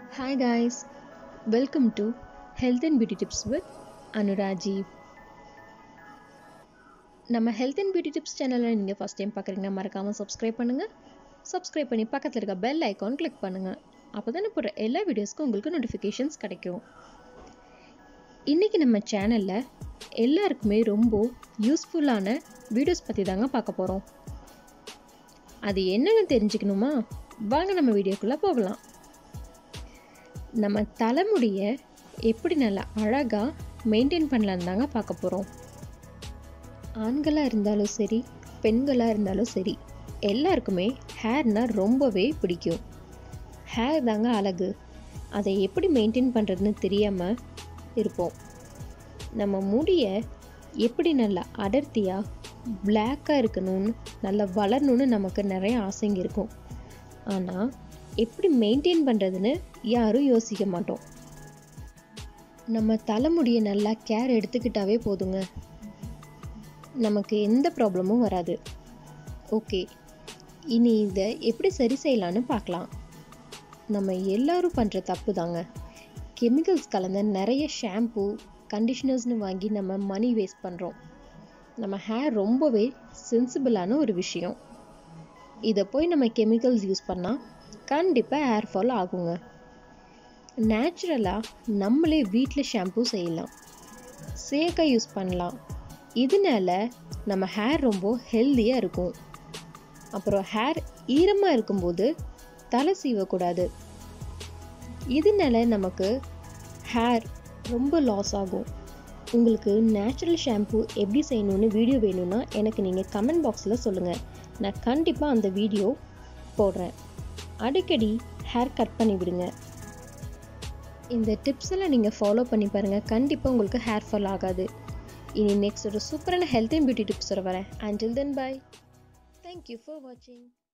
Hi guys, welcome to Health and Beauty Tips with Anurajeev. நம்ம health and beauty tips சேனலை நீங்கள் first time பார்க்குறீங்கன்னா மறக்காமல் subscribe பண்ணுங்கள் சப்ஸ்கிரைப் பண்ணி பக்கத்தில் இருக்க பெல் ஐக்கான் கிளிக் பண்ணுங்கள் அப்போ தானே போடுற எல்லா வீடியோஸ்க்கும் உங்களுக்கு நோட்டிஃபிகேஷன்ஸ் கிடைக்கும் இன்றைக்கி நம்ம சேனலில் எல்லாருக்குமே ரொம்ப யூஸ்ஃபுல்லான வீடியோஸ் பற்றி தாங்க பார்க்க போகிறோம் அது என்னென்னு தெரிஞ்சுக்கணுமா வாங்க நம்ம வீடியோக்குள்ளே போகலாம் நம்ம தலைமுடியை எப்படி நல்லா அழகாக மெயின்டைன் பண்ணலான்னு தாங்க பார்க்க போகிறோம் ஆண்களாக இருந்தாலும் சரி பெண்களாக இருந்தாலும் சரி எல்லாருக்குமே ஹேர்னால் ரொம்பவே பிடிக்கும் ஹேர் தாங்க அழகு அதை எப்படி மெயின்டைன் பண்ணுறதுன்னு தெரியாமல் இருப்போம் நம்ம முடியை எப்படி நல்லா அடர்த்தியாக பிளாக்காக இருக்கணும்னு நல்லா வளரணும்னு நமக்கு நிறைய ஆசைங்க இருக்கும் ஆனால் எப்படி மெயின்டைன் பண்ணுறதுன்னு யாரும் யோசிக்க மாட்டோம் நம்ம தலைமுடியை நல்லா கேர் எடுத்துக்கிட்டாவே போதுங்க நமக்கு எந்த ப்ராப்ளமும் வராது ஓகே இனி இதை எப்படி சரி செய்யலான்னு பார்க்கலாம் நம்ம எல்லாரும் பண்ணுற தப்பு தாங்க கெமிக்கல்ஸ் கலந்த நிறைய ஷாம்பு கண்டிஷ்னர்ஸ்னு வாங்கி நம்ம மணி வேஸ்ட் பண்ணுறோம் நம்ம ஹேர் ரொம்பவே சென்சிபிளான ஒரு விஷயம் இதை போய் நம்ம கெமிக்கல்ஸ் யூஸ் பண்ணால் கண்டிப்பாக ஹேர் ஃபால் ஆகுங்க நேச்சுரலாக நம்மளே வீட்டில் ஷாம்பு செய்யலாம் சேக்காய் யூஸ் பண்ணலாம் இதனால நம்ம ஹேர் ரொம்ப ஹெல்த்தியாக இருக்கும் அப்புறம் ஹேர் ஈரமாக இருக்கும்போது தலை சீவக்கூடாது இதனால நமக்கு ஹேர் ரொம்ப லாஸ் ஆகும் உங்களுக்கு நேச்சுரல் ஷாம்பு எப்படி செய்யணும்னு வீடியோ வேணும்னா எனக்கு நீங்கள் கமெண்ட் பாக்ஸில் சொல்லுங்கள் நான் கண்டிப்பாக அந்த வீடியோ போடுறேன் அடிக்கடி ஹேர் கட் பண்ணி விடுங்க இந்த டிப்ஸ் எல்லாம் நீங்கள் ஃபாலோ பண்ணி பாருங்கள் கண்டிப்பாக உங்களுக்கு ஹேர் ஃபால் ஆகாது இனி நெக்ஸ்ட் ஒரு சூப்பரான ஹெல்த் அண்ட் பியூட்டி டிப்ஸோட வரேன் until then bye thank you for வாட்சிங்